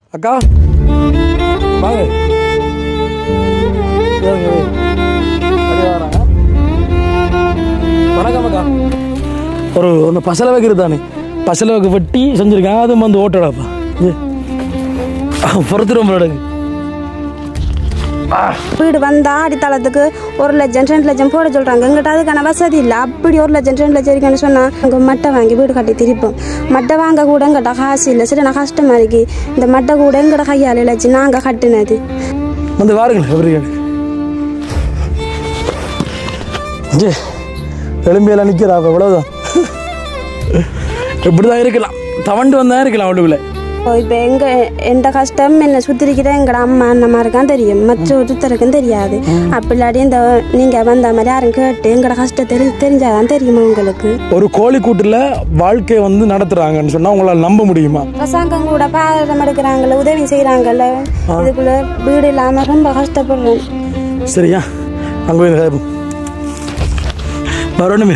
அக்கா வாங்க ஏறுங்க, ஏறுங்க. அப்படியே வராங்க. வணக்கம் அக்கா ஒரு அந்த பசலை வைக்கிறது தானே பசலை வைக்க வெட்டி செஞ்சுருக்காங்க அதுவும் வந்து ஓட்டடாப்பா பொறுத்துரும் போடுங்க வீடு வந்தா அடித்தளத்துக்கு ஒரு லட்சம் ரெண்டு லட்சம் போட சொல்றாங்க எங்கிட்ட அதுக்கான வசதி இல்லை அப்படி ஒரு லட்சம் ரெண்டு லட்சம் இருக்குன்னு சொன்னா அங்கே மட்டை வாங்கி வீடு கட்டி திருப்போம் மட்டை வாங்க கூட எங்கிட்ட காசு இல்லை சரி நான் கஷ்டமா இருக்கு இந்த மட்டை கூட எங்கிட்ட கையால் இழைச்சி நாங்கள் கட்டினது வந்து வாருங்களேன் எப்படி ஜே எலும்பியெல்லாம் நிற்கிறா அப்போ இவ்வளோதான் இப்படி தான் இருக்கலாம் தவண்டு வந்தா இருக்கலாம் அவளுக்குள்ள இப்போ எங்க எந்த கஷ்டம் என்ன சுத்திரிக்கிற எங்கட அம்மா அண்ணம்மா இருக்கான் தெரியும் மற்ற ஒருத்தருக்கும் தெரியாது அப்படி இல்லாட்டி இந்த நீங்க வந்த மாதிரி யாரும் கேட்டு எங்கட கஷ்டம் தெரி தெரிஞ்சாதான் தெரியுமா உங்களுக்கு ஒரு கோழி கூட்டில் வாழ்க்கையை வந்து நடத்துறாங்கன்னு சொன்னா உங்களால் நம்ப முடியுமா அரசாங்கம் கூட பாடம் எடுக்கிறாங்கல்ல உதவி செய்யறாங்கல்ல இதுக்குள்ள வீடு இல்லாம ரொம்ப கஷ்டப்படுறோம் சரியா அங்கே போய் கேட்போம் வரணுமே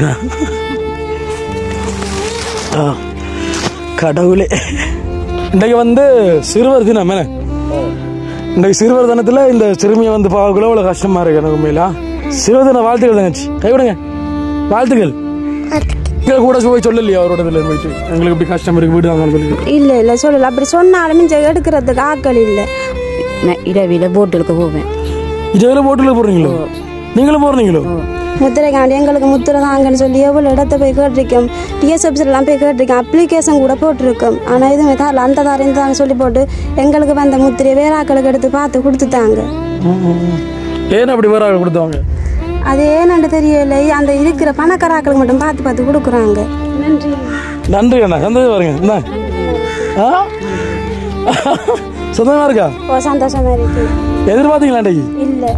ஆ கடவுளே இன்றைக்கு வந்து சிறுவர் தினம் என்ன இன்றைக்கு சிறுவர் தினத்தில் இந்த சிறுமியை வந்து பார்க்கக்குள்ள அவ்வளோ கஷ்டமா இருக்கு எனக்கு உண்மையில சிறுவர் தின வாழ்த்துக்கள் தங்கச்சி கைவிடுங்க வாழ்த்துக்கள் எங்களுக்கு கூட போய் சொல்லலையா அவரோட இதில் போயிட்டு எங்களுக்கு இப்படி கஷ்டம் இருக்கு வீடு வாங்கன்னு சொல்லி இல்ல இல்ல சொல்லல அப்படி சொன்னாலும் இங்க எடுக்கிறதுக்கு ஆட்கள் இல்ல நான் இரவில போட்டுக்கு போவேன் இதுல போட்டுல போடுறீங்களோ நீங்களும் போடுறீங்களோ முத்திரைக்காண்டி எங்களுக்கு முத்திரை தாங்கன்னு சொல்லி எவ்வளோ இடத்த போய் கேட்டிருக்கோம் டிஎஸ் எல்லாம் போய் கேட்டிருக்கோம் அப்ளிகேஷன் கூட போட்டிருக்கோம் ஆனால் எதுவுமே தரல அந்த தாரம் இந்த தாரம் சொல்லி போட்டு எங்களுக்கு வந்த முத்திரையை வேற ஆட்களுக்கு எடுத்து பார்த்து கொடுத்துட்டாங்க ஏன் அப்படி வேற ஆள் கொடுத்தவங்க அது ஏன்னு தெரியல அந்த இருக்கிற பணக்காராக்களுக்கு மட்டும் பார்த்து பார்த்து கொடுக்குறாங்க நன்றி நன்றி அண்ணா சந்தோஷம் பாருங்க என்ன ஆ சொந்தமா இருக்கா ஓ சந்தோஷமா இருக்கு எதிர்பார்த்தீங்களா அன்றைக்கு இல்லை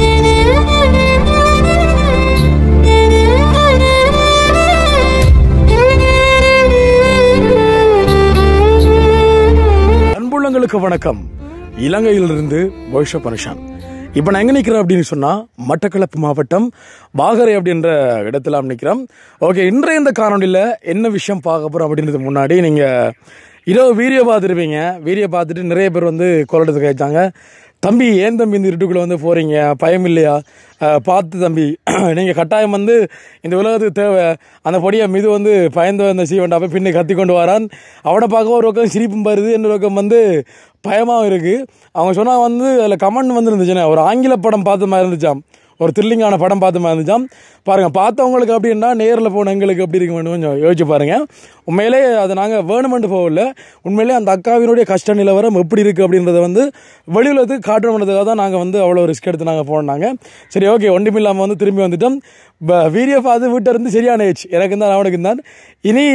அன்புள்ளங்களுக்கு வணக்கம் இலங்கையிலிருந்து வைஷ பனுஷான் இப்போ நான் எங்கே நிற்கிறேன் அப்படின்னு சொன்னால் மட்டக்களப்பு மாவட்டம் வாகரை அப்படின்ற இடத்துல நிற்கிறோம் ஓகே இன்றைய இந்த காணொலியில் என்ன விஷயம் பார்க்க போகிறோம் அப்படின்றது முன்னாடி நீங்கள் இரவு வீடியோ பார்த்துருப்பீங்க வீடியோ பார்த்துட்டு நிறைய பேர் வந்து கொள்ளடுத்து கேட்டாங்க தம்பி ஏன் தம்பி இந்த இருட்டுக்குள்ளே வந்து போகிறீங்க பயம் இல்லையா அஹ், பார்த்து தம்பி நீங்கள் கட்டாயம் வந்து இந்த உலகத்துக்கு தேவை அந்த பொடியை மீது வந்து பயந்து வந்த சீவன் அப்போ பின்ன கத்தி கொண்டு வரான் அவனை பார்க்க ஒரு பக்கம் சிரிப்பும் வருது இன்னொரு பக்கம் வந்து பயமாகவும் இருக்குது அவங்க சொன்னால் வந்து அதில் கமெண்ட் வந்து இருந்துச்சுண்ணே ஒரு ஆங்கில படம் பார்த்த மாதிரி இருந்துச்சாம் ஒரு த்ரில்லிங்கான படம் பார்த்த மாதிரி இருந்துச்சாம் பாருங்க பார்த்தவங்களுக்கு அப்படின்னா நேரில் போன எங்களுக்கு எப்படி இருக்க வேண்டும் கொஞ்சம் யோசிச்சு பாருங்க உண்மையிலே அதை நாங்கள் வேணுமென்று போகல உண்மையிலே அந்த அக்காவினுடைய கஷ்ட நிலவரம் எப்படி இருக்குது அப்படின்றத வந்து வெளியுலகத்துக்கு காட்டணுன்றதுக்காக தான் நாங்கள் வந்து அவ்வளோ ரிஸ்க் எடுத்து நாங்கள் போனாங்க சரி ஓகே ஒன்றும் இல்லாமல் வந்து திரும்பி வந்துட்டோம் வீடியோ பார்த்து வீட்டை இருந்து சரியான ஏச்சு எனக்கு தான் அவனுக்கு தான் இனி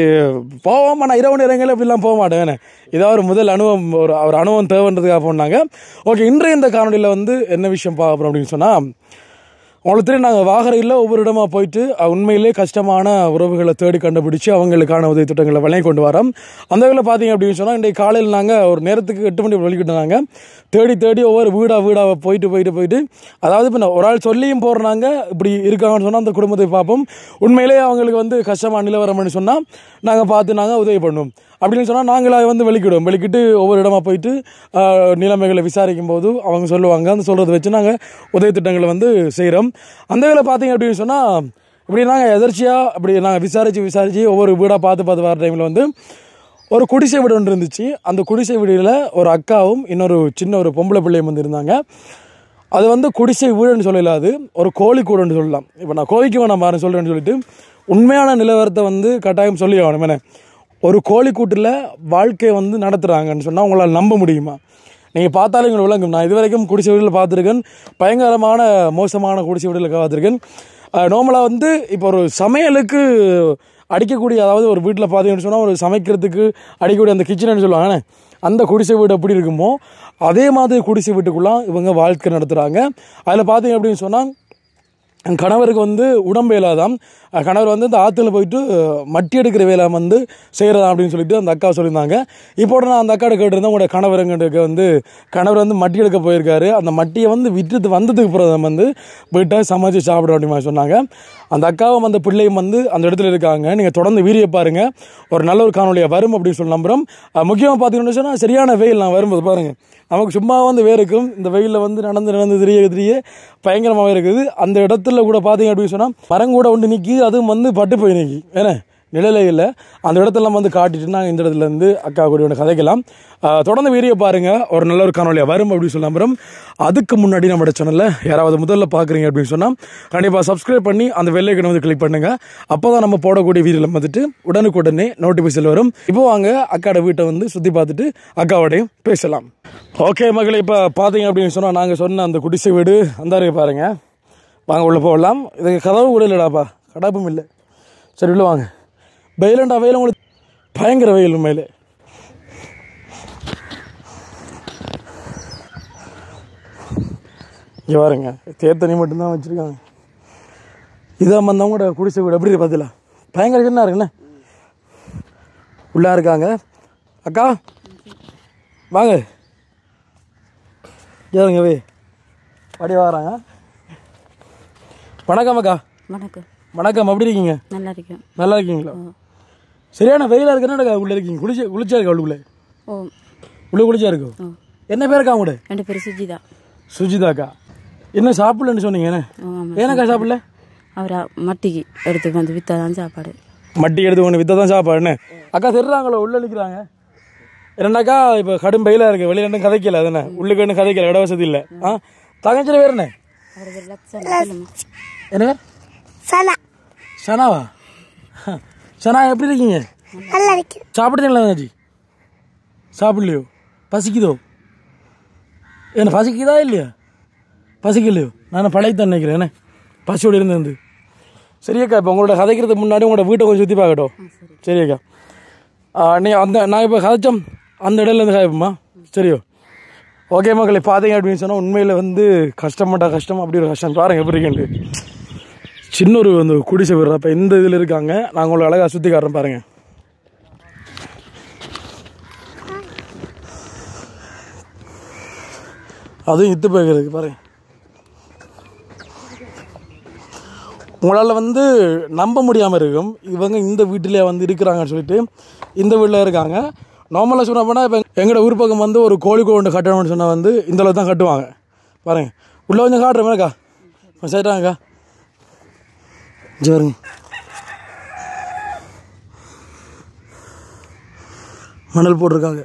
போவோம் நான் இரவு நேரங்களில் அப்படிலாம் போக மாட்டேன் இதான் ஒரு முதல் அனுபவம் ஒரு ஒரு அனுபவம் தேவைன்றதுக்காக போனாங்க ஓகே இன்றைய இந்த காணொலியில் வந்து என்ன விஷயம் பார்க்க போகிறோம் அப்படின்னு சொன்னால் உங்களுக்கு தெரியும் நாங்கள் வாகரையில் ஒவ்வொரு இடமா போயிட்டு அஹ், உண்மையிலே கஷ்டமான உறவுகளை தேடி கண்டுபிடிச்சு அவங்களுக்கான உதவி திட்டங்களை வழங்கி கொண்டு வரோம் அந்த வகையில் பார்த்தீங்க அப்படின்னு சொன்னால் இன்றைக்கு காலையில் நாங்கள் ஒரு நேரத்துக்கு எட்டு மணி வெளிக்கிட்டாங்க தேடி தேடி ஒவ்வொரு வீடா வீடாக போயிட்டு போயிட்டு போயிட்டு அதாவது இப்போ நான் ஒரு ஆள் சொல்லியும் போடுறாங்க இப்படி இருக்காங்கன்னு சொன்னால் அந்த குடும்பத்தை பார்ப்போம் உண்மையிலேயே அவங்களுக்கு வந்து கஷ்டமான நிலவரம்னு சொன்னால் நாங்கள் பார்த்து நாங்கள் உதவி பண்ணுவோம் அப்படின்னு சொன்னால் நாங்களாக வந்து வெளிக்கிடுவோம் வெளிக்கிட்டு ஒவ்வொரு இடமா போயிட்டு ஆஹ், நிலைமைகளை விசாரிக்கும் போது அவங்க சொல்லுவாங்க அந்த சொல்கிறத வச்சு நாங்கள் உதவி திட்டங்களை வந்து செய்கிறோம் அந்த வேலை பார்த்தீங்க அப்படின்னு சொன்னால் இப்படி நாங்கள் எதர்ச்சியாக அப்படி நாங்கள் விசாரித்து விசாரித்து ஒவ்வொரு வீடாக பார்த்து பார்த்து வர டைமில் வந்து ஒரு குடிசை வீடு ஒன்று இருந்துச்சு அந்த குடிசை வீடில் ஒரு அக்காவும் இன்னொரு சின்ன ஒரு பொம்பளை பிள்ளையும் வந்து இருந்தாங்க அது வந்து குடிசை வீடுன்னு சொல்லல அது ஒரு கோழி கூடுன்னு சொல்லலாம் இப்போ நான் கோழிக்கு வேணாம் பாருன்னு சொல்கிறேன்னு சொல்லிட்டு உண்மையான நிலவரத்தை வந்து கட்டாயம் சொல்லி ஆகணும் என்ன ஒரு கோழி கூட்டில் வாழ்க்கையை வந்து நடத்துகிறாங்கன்னு சொன்னால் உங்களால் நம்ப முடியுமா நீங்கள் பார்த்தாலே எங்களுக்கு விளங்கும் நான் இது வரைக்கும் குடிசை வீடுகள் பார்த்துருக்கேன் பயங்கரமான மோசமான குடிசை வீடுகளை பார்த்துருக்கேன் நார்மலாக வந்து இப்போ ஒரு சமையலுக்கு அடிக்கக்கூடிய அதாவது ஒரு வீட்டில் பார்த்தீங்கன்னு சொன்னால் ஒரு சமைக்கிறதுக்கு அடிக்கக்கூடிய அந்த கிச்சன்னு சொல்லுவாங்கண்ணே அந்த குடிசை வீடு எப்படி இருக்குமோ அதே மாதிரி குடிசை வீட்டுக்குள்ளே இவங்க வாழ்க்கை நடத்துகிறாங்க அதில் பார்த்தீங்க அப்படின்னு சொன்னால் என் கணவருக்கு வந்து உடம்பு இல்லாதான் கணவர் வந்து இந்த ஆற்றுல போயிட்டு மட்டி எடுக்கிற வேலை வந்து செய்கிறதா அப்படின்னு சொல்லிட்டு அந்த அக்கா சொல்லியிருந்தாங்க இப்போ நான் அந்த அக்காட்ட கேட்டிருந்தேன் உங்களோட கணவருங்கிட்ட வந்து கணவர் வந்து மட்டி எடுக்க போயிருக்காரு அந்த மட்டியை வந்து விட்டுட்டு வந்ததுக்கு பிறகு வந்து போயிட்டா சமைச்சு சாப்பிட அப்படிமா சொன்னாங்க அந்த அக்காவும் அந்த பிள்ளையும் வந்து அந்த இடத்துல இருக்காங்க நீங்கள் தொடர்ந்து வீடியோ பாருங்கள் ஒரு நல்ல ஒரு காணொலியாக வரும் அப்படின்னு சொல்லி நம்புகிறோம் முக்கியமாக பார்த்தீங்கன்னு சொன்னால் சரியான வெயில் நான் வரும்போது பாருங்கள் நமக்கு சும்மா வந்து வேர்க்கும் இந்த வெயிலில் வந்து நடந்து நடந்து தெரிய தெரிய பயங்கரமாகவே இருக்குது அந்த இடத்துல கூட பார்த்தீங்க அப்படின்னு சொன்னால் மரம் கூட ஒன்று நிற்கி அதுவும் வந்து பட்டு போய் நிற்கி ஏன்னா நிழலே இல்லை அந்த இடத்தெல்லாம் வந்து காட்டிட்டு நாங்கள் இந்த இடத்துல இருந்து அக்கா கூட ஒன்று கதைக்கலாம் ஆஹ் தொடர்ந்து வீடியோ பாருங்கள் ஒரு நல்ல ஒரு காணொலியாக வரும் அப்படின்னு சொல்லி நம்புகிறோம் அதுக்கு முன்னாடி நம்ம சேனலில் யாராவது முதல்ல பார்க்குறீங்க அப்படின்னு சொன்னால் கண்டிப்பாக சப்ஸ்கிரைப் பண்ணி அந்த வெள்ளைக்கணை வந்து கிளிக் பண்ணுங்கள் அப்போ தான் நம்ம போடக்கூடிய வீடியோவில் வந்துட்டு உடனுக்குடனே நோட்டிஃபிகேஷன் வரும் இப்போ வாங்க அக்காவோட வீட்டை வந்து சுற்றி பார்த்துட்டு அக்காவோடையும் பேசலாம் ஓகே மகளே இப்போ பார்த்தீங்க அப்படின்னு சொன்னால் நாங்கள் சொன்ன அந்த குடிசை வீடு அந்த இருக்கு பாருங்க வாங்க உள்ளே போகலாம் இதுக்கு கதவு கூட இல்லைடாப்பா கடாப்பும் இல்லை சரி உள்ள வாங்க வெயிலண்டா வெயில் உங்களுக்கு பயங்கர வெயில் உண்மையிலே இங்கே பாருங்க தேத்தனி மட்டும்தான் வச்சுருக்காங்க இதான் வந்தவங்க குடிசை வீடு எப்படி இருக்கு பார்த்தீங்களா பயங்கர சின்ன இருக்குண்ணே உள்ளா இருக்காங்க அக்கா வாங்க ஏறுங்க வே படி வராங்க வணக்கம் அக்கா வணக்கம் வணக்கம் எப்படி இருக்கீங்க நல்லா இருக்கேன் நல்லா இருக்கீங்களா சரியான வெயிலாக இருக்குன்னா உள்ள இருக்கீங்க குளிச்சு குளிச்சா இருக்கா உள்ளுக்குள்ளே ஓ உள்ள குளிச்சா இருக்கும் ஓ என்ன பேருக்கா உங்களோட ரெண்டு பேர் சுஜிதா சுஜிதாக்கா என்ன சாப்பிடலன்னு சொன்னீங்க என்ன ஓ ஆமாம் ஏனக்கா சாப்பிடல அவரை மட்டிக்கு எடுத்து வந்து வித்தாதான் சாப்பாடு மட்டி எடுத்து ஒன்று வித்த தான் சாப்பாடுன்னு அக்கா தெரிறாங்களோ உள்ள நிற்கிறாங்க என்னக்கா இப்போ கடும் வெயிலாக இருக்கு வெளியில ரெண்டும் கதைக்கல அதுன்னு உள்ளுக்கு ஒன்றும் கதைக்கல இட வசதி இல்லை ஆ தங்கச்சியில் வேறு என்ன என்ன பேர்? சனா சனாவா சனா எப்படி இருக்கீங்க நல்லா இருக்கு சாப்பிடுறீங்களா தங்கச்சி சாப்பிடலையோ பசிக்குதோ என்ன பசிக்குதா இல்லையா பசிக்கலையோ நான் பழையத்தான் நினைக்கிறேன் என்ன பசியோடு இருந்து இருந்து சரியக்கா இப்போ உங்களோட கதைக்கிறதுக்கு முன்னாடி உங்களோட வீட்டை கொஞ்சம் சுற்றி பார்க்கட்டும் சரியக்கா நீ அந்த நான் இப்போ கதைச்சோம் அந்த இடையில இருந்து கதைப்போமா சரியோ ஓகே மக்களை பார்த்தீங்க அப்படின்னு சொன்னால் உண்மையில் வந்து கஷ்டமாட்டா கஷ்டம் அப்படி ஒரு கஷ்டம் பாருங்க எப்படி இருக்குன்ட்டு சின்ன ஒரு அந்த குடிசை வீடு அப்போ இந்த இதில் இருக்காங்க நான் உங்களை அழகாக சுற்றி காட்டுறேன் பாருங்க அதுவும் இத்து போய்க்கிறதுக்கு பாருங்க உங்களால் வந்து நம்ப முடியாமல் இருக்கும் இவங்க இந்த வீட்டிலே வந்து இருக்கிறாங்கன்னு சொல்லிட்டு இந்த வீட்டில் இருக்காங்க நார்மலாக சொன்ன போனால் இப்போ எங்களோட ஊர் பக்கம் வந்து ஒரு கோழி கோண்டு கட்டணும்னு சொன்னால் வந்து இந்த அளவு தான் கட்டுவாங்க பாருங்க உள்ளே கொஞ்சம் காட்டுற மாதிரிக்கா சரிட்டாங்கக்கா ஜோருங்க மணல் போட்டிருக்காங்க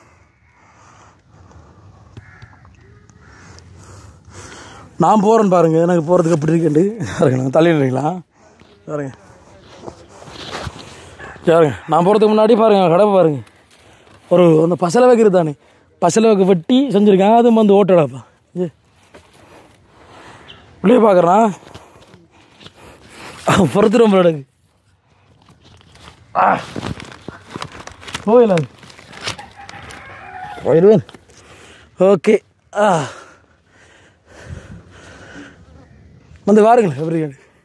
நான் போகிறேன்னு பாருங்க எனக்கு போகிறதுக்கு எப்படி இருக்குண்டு பாருங்க நான் தள்ளிடுறீங்களா பாருங்க பாருங்க நான் போகிறதுக்கு முன்னாடி பாருங்க கடை பாருங்க ஒரு அந்த பசலை வைக்கிறது தானே பசலை வைக்க வெட்டி செஞ்சுருக்கேன் அதுவும் வந்து ஓட்டடாப்பா ஏ உள்ளே பார்க்குறான் பொறுத்து ரொம்ப நடக்கு போயிடலாம் போயிடுவேன் ஓகே ஆ வந்து வாருங்களேன் எப்படி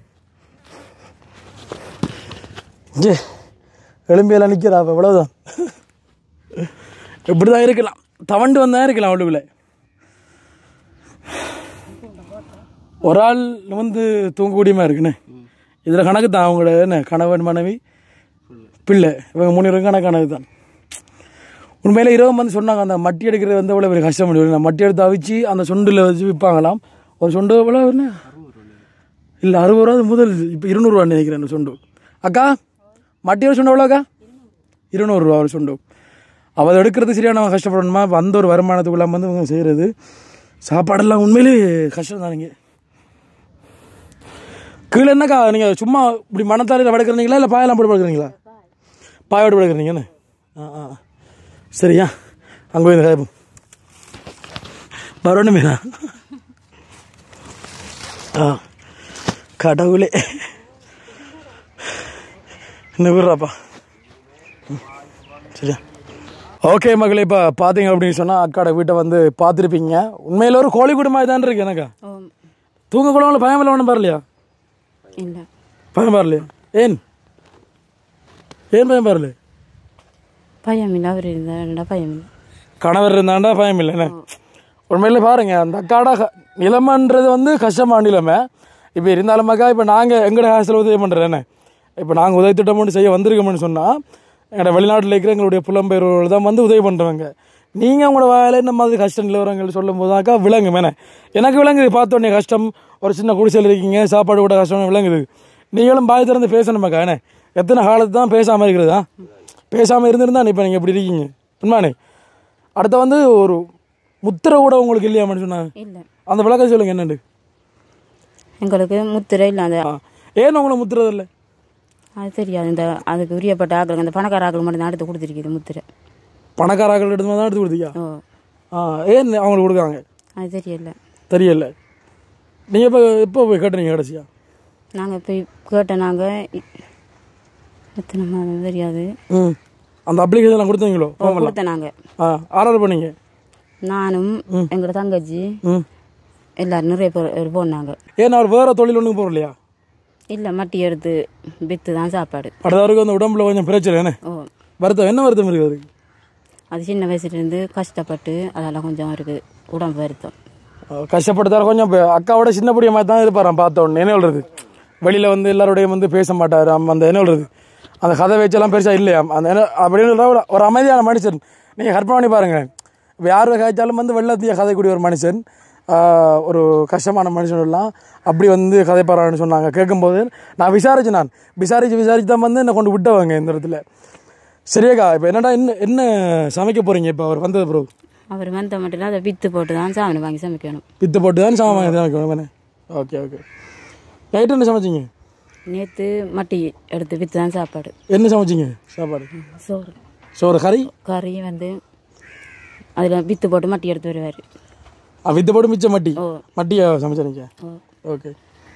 ஜே எலும்பியெல்லாம் நிற்கிறா அப்போ இவ்வளோதான் இப்படி தான் இருக்கலாம் தவண்டு வந்தா இருக்கலாம் உள்ளுக்குள்ளே ஒரு ஆள் வந்து தூங்கக்கூடியமா இருக்குண்ணே இதில் கணக்கு தான் அவங்களோட என்ன கணவன் மனைவி பிள்ளை இவங்க மூணு பேரும் கணக்கு கணக்கு தான் உண்மையில இரவு வந்து சொன்னாங்க அந்த மட்டி எடுக்கிறது வந்து எவ்வளோ பெரிய கஷ்டம் முடியும் மட்டி எடுத்து அவிச்சு அந்த சொண்டில் வச்சு விற்பாங்களாம் ஒரு சொண்டு எவ்வளோ என்ன இல்லை அறுபது ரூபா முதல் இப்போ இருநூறுவா நினைக்கிறேன் அந்த சொண்டு அக்கா மட்டி ஒரு சொண்டு எவ்வளோக்கா இருநூறுவா ஒரு சொண்டு அவள் எடுக்கிறது சரியான நம்ம கஷ்டப்படணுமா இப்ப அந்த ஒரு வருமானத்துக்குள்ள வந்து இவங்க செய்கிறது சாப்பாடெல்லாம் உண்மையிலே கஷ்டம் தானுங்க கீழே என்னக்கா நீங்கள் சும்மா இப்படி மனத்தாரியில் படுக்கிறீங்களா இல்லை பாயெல்லாம் போட்டு படுக்கிறீங்களா பாயோடு படுக்கிறீங்கன்னு ஆ ஆ சரியா அங்கே போய் கேட்போம் வரணுமே ஆ கடவுளே என்ன விடுறாப்பா சரியா ஓகே மகளே இப்போ பார்த்தீங்க அப்படின்னு சொன்னால் அக்காட வீட்டை வந்து பார்த்துருப்பீங்க உண்மையில ஒரு கோழி குடும்பம் தான் இருக்கு எனக்கா ஓ தூங்க கூட பயம் இல்லை ஒன்றும் பரலையா இல்லை பயம் வரலையா ஏன் ஏன் பயம் வரல பயம் இல்லை அவர் இருந்தா பயம் இல்லை கணவர் இருந்தாண்டா பயம் இல்லை என்ன உண்மையில பாருங்க அந்த அக்காடா க- நிலைமைன்றது வந்து கஷ்டமான நிலைமை இப்போ இருந்தாலுமாக்கா இப்போ நாங்கள் எங்கட ஹாஸ்டல் உதவி பண்ணுறோம் என்ன இப்போ நாங்கள் உதவி திட்டம் ஒன்று செய்ய வந்திருக்கோம்னு சொன்னால் எங்களோட வெளிநாட்டில் இருக்கிற எங்களுடைய புலம்பெயர்வுகள் தான் வந்து உதவி பண்ணுறவங்க நீங்கள் உங்களோட வேலை இந்த மாதிரி கஷ்டம் நிலவரங்கள் சொல்லும் போதாக்கா விளங்கும் என்ன எனக்கு விளங்குது பார்த்த உடனே கஷ்டம் ஒரு சின்ன குடிசையில் இருக்கீங்க சாப்பாடு கூட கஷ்டம் விளங்குது நீங்களும் பாய் திறந்து பேசணுமாக்கா என்ன எத்தனை காலத்து தான் பேசாமல் இருக்கிறதா பேசாமல் இருந்திருந்தா இப்போ நீங்கள் இப்படி இருக்கீங்க உண்மானே அடுத்து வந்து ஒரு முத்திரை கூட உங்களுக்கு இல்லையாமன்னு சொன்னாங்க இல்லை அந்த விளக்கம் சொல்லுங்க என்னண்டு எங்களுக்கு முத்திரை இல்லை அந்த ஆ. ஏன் உங்களை முத்துறது இல்லை அது தெரியாது இந்த அதுக்கு உரியப்பட்ட ஆக்களுக்கு அந்த பணக்கார ஆக்கள் மட்டும் தான் எடுத்து கொடுத்துருக்குது முத்திரை பணக்காராக்கள் எடுத்து தான் எடுத்து கொடுத்தீங்க ஓ ஆ ஏன் அவங்களுக்கு கொடுக்காங்க அது தெரியல தெரியல நீங்கள் இப்போ எப்போ போய் கேட்டுறீங்க கடைசியா நாங்கள் போய் கேட்ட நாங்கள் எத்தனை மாதம் தெரியாது ம் அந்த அப்ளிகேஷன்லாம் கொடுத்தீங்களோ ஃபார்மெல்லாம் கொடுத்த நாங்கள் ஆ ஆர்டர் பண்ணீங்க நானும் எங்களோட தங்கச்சி ம் எல்லாரும் நிறைய பேர் போனாங்க ஏன் அவர் வேறு தொழில் ஒன்றும் போகலையா இல்லை மட்டி எடுத்து விற்று தான் சாப்பாடு அடுத்தவருக்கு அந்த உடம்புல கொஞ்சம் பிரச்சனை என்ன ஓ வருத்தம் என்ன வருத்தம் இருக்குது அவருக்கு அது சின்ன வயசுலேருந்து கஷ்டப்பட்டு அதெல்லாம் கொஞ்சம் அவருக்கு உடம்பு வருத்தம் கஷ்டப்படுத்தாரு கொஞ்சம் இப்ப அக்காவோட சின்ன பிடிய மாதிரி தான் இருப்பாராம் பார்த்த உடனே என்ன சொல்றது வெளியில வந்து எல்லாரோடையும் வந்து பேச மாட்டாரு அம் அந்த என்ன சொல்றது அந்த கதை வச்செல்லாம் பெருசா இல்லையா அந்த என்ன அப்படின்னு சொல்றா ஒரு- ஒரு அமைதியான மனுஷன் நீங்க கற்பனை பண்ணி பாருங்க இப்போ யார் காய்ச்சாலும் வந்து வெள்ளத்திய கதைக்கூடிய ஒரு மனுஷன் ஆஹ், ஒரு கஷ்டமான மனுஷன் எல்லாம் அப்படி வந்து கதைப்பாரான்னு சொன்னாங்க கேட்கும்போது நான் விசாரிச்சு நான் விசாரிச்சு விசாரிச்சு தான் வந்து என்னை கொண்டு விட்டவங்க இந்த இடத்துல சரியாக்கா இப்போ என்னடா என்ன என்ன சமைக்க போறீங்க இப்போ அவர் வந்தது பிறகு அவர் வந்த மட்டும் அதை விற்று போட்டு தான் சாமி வாங்கி சமைக்கணும் வித்து போட்டு தான் சாமான் சமைக்கணும் ஓகே ஓகே நைட்டு என்ன சமைச்சிங்க நேற்று மட்டி எடுத்து விற்று தான் சாப்பாடு என்ன சமைச்சிங்க சாப்பாடு சோறு சோறு கறி கறி வந்து அதில் விற்று போட்டு மட்டி எடுத்து வருவார் ஆ, வித்து போட்டு மிச்சம் மட்டி ஓ மட்டியா சமைச்சிருங்க ஓ ஓகே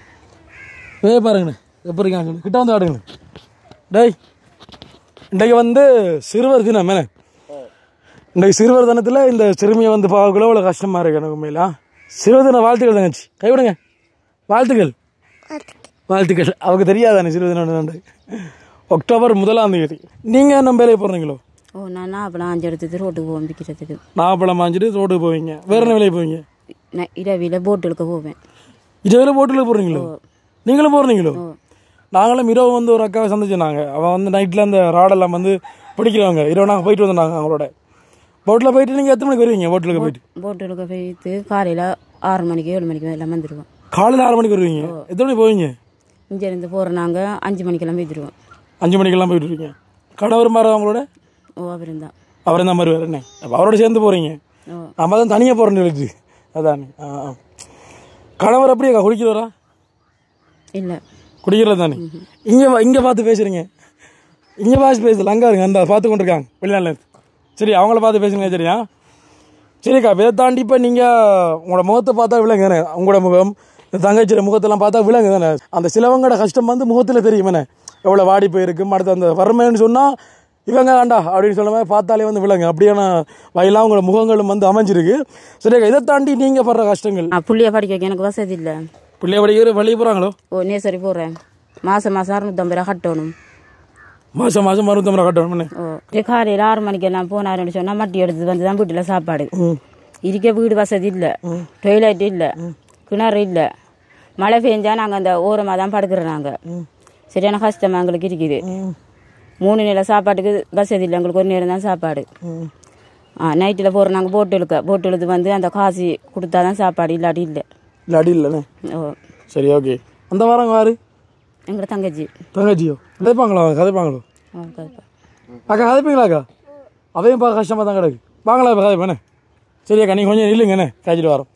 வே பாருங்கண்ணே எப்படி இருக்காங்க சொல்லு. கிட்ட வந்து ஆடுங்க டேய் இன்றைக்கு வந்து சிறுவர் தினம் என்ன இன்றைக்கு சிறுவர் தினத்தில் இந்த சிறுமியை வந்து பார்க்கக்குள்ள அவ்வளோ கஷ்டமாக இருக்கு எனக்கு உண்மையில சிறுவர் தின வாழ்த்துக்கள் தங்கச்சி கைவிடுங்க வாழ்த்துக்கள் வாழ்த்துக்கள் அவங்க தெரியாதானே சிறுவர் தினம் என்னன்னு. அக்டோபர் முதலாம் தேதி நீங்கள் என்ன வேலையை போடுறீங்களோ ஓ நான் நாப்பெல்லாம் அஞ்சு எடுத்து ரோட்டுக்கு போவேன் விற்கிறதுக்கு நாப்பழம் வாங்கிட்டு ரோட்டுக்கு போவீங்க வேற என்ன வேலையை போவீங்க நான் இரவியில் போட் இழுக்க போவேன் இரவில் போட்டில் போடுறீங்களோ நீங்களும் போடுறீங்களோ நாங்களும் இரவு வந்து ஒரு அக்காவை சந்திச்சோம் அவன் வந்து நைட்டில் அந்த ராடெல்லாம் வந்து பிடிக்கிறவங்க இரவு நாங்கள் போயிட்டு வந்தோம் நாங்கள் அவங்களோட போட்டில் போயிட்டு நீங்கள் எத்தனை மணிக்கு வருவீங்க போட்டில் போயிட்டு போட் இழுக்க போயிட்டு காலையில் ஆறு மணிக்கு ஏழு மணிக்கு எல்லாம் வந்துடுவோம் காலையில் ஆறு மணிக்கு வருவீங்க எத்தனை மணிக்கு போவீங்க இங்கேருந்து போகிற நாங்கள் அஞ்சு மணிக்கெல்லாம் போயிடுவோம் அஞ்சு மணிக்கெல்லாம் போயிட்டு இருக்கீங்க கணவர் மாற அவங்களோட ஓ அவர் தான் அவர் தான் வருவார் என்ன அப்போ அவரோட சேர்ந்து போகிறீங்க ஓ நம்ம தான் தனியாக போகிறோன்னு சொல்லிட்டு அதானே ஆ ஆ. கணவர் அப்படியே குடிக்கிறவரா இல்லை குடிக்கிறது தானே இங்கே இங்கே பார்த்து பேசுறீங்க இங்கே பார்த்து பேசல அங்கே இருங்க அந்த பார்த்து கொண்டிருக்காங்க வெளிநாட்டில் இருந்து சரி அவங்கள பார்த்து பேசுங்க சரியா சரிக்கா இதை தாண்டி இப்போ நீங்கள் உங்களோட முகத்தை பார்த்தா விலங்கு தானே உங்களோட முகம் இந்த தங்கச்சியோட முகத்தெல்லாம் பார்த்தா விலங்கு தானே அந்த சிலவங்களோட கஷ்டம் வந்து முகத்தில் தெரியும் என்ன எவ்வளோ வாடி போயிருக்கும் அடுத்து அந்த வறுமைன்னு சொன்னால் இவங்க வேண்டா அப்படின்னு சொல்ல மாதிரி பார்த்தாலே வந்து விலங்கு அப்படியான வயலாம் உங்களோட முகங்களும் வந்து அமைஞ்சிருக்கு சரிக்கா இதை தாண்டி நீங்கள் படுற கஷ்டங்கள் நான் புள்ளிய படிக்க வைக்க எனக்கு வசதி இல்லை பிள்ளைய படிக்கிற வழியே போகிறாங்களோ ஓ நேசரி போகிறேன் மாதம் மாதம் அறுநூத்தம்பது ரூபா கட்டணும் மாதம் மாதம் மருத்துவமனை கட்டணும்னு ஓ இது காலையில் ஆறு மணிக்கு எல்லாம் போனாருன்னு சொன்னால் மட்டி எடுத்து வந்து தான் வீட்டில் சாப்பாடு ம் இருக்க வீடு வசதி இல்லை டொய்லெட் இல்லை கிணறு இல்லை மழை பெஞ்சா நாங்கள் அந்த ஓரமாக தான் படுக்கிறோம் நாங்கள் சரியான கஷ்டமாக எங்களுக்கு இருக்குது மூணு நிலை சாப்பாட்டுக்கு வசதி இல்லை எங்களுக்கு ஒரு நேரம் தான் சாப்பாடு ஆ நைட்டில் போகிற நாங்கள் போட்டு இழுக்க போட்டு இழுத்து வந்து அந்த காசு கொடுத்தா தான் சாப்பாடு இல்லாட்டி இல்லை இல்லை அடி இல்லைண்ணே ஓ சரி ஓகே அந்த வாரம் யாரு எங்களை தங்கச்சி தங்கச்சியோ கதைப்பாங்களா கதைப்பாங்களோ ஆ, கதைப்பா. அக்கா கதைப்பீங்களாக்கா அதையும் பார்க்க கஷ்டமாக தான் கிடக்கு வாங்களா இப்போ கதைப்பேண்ணே சரி அக்கா நீங்கள் கொஞ்சம் இல்லைங்கண்ணே காய்ச்சிட்டு வரோம்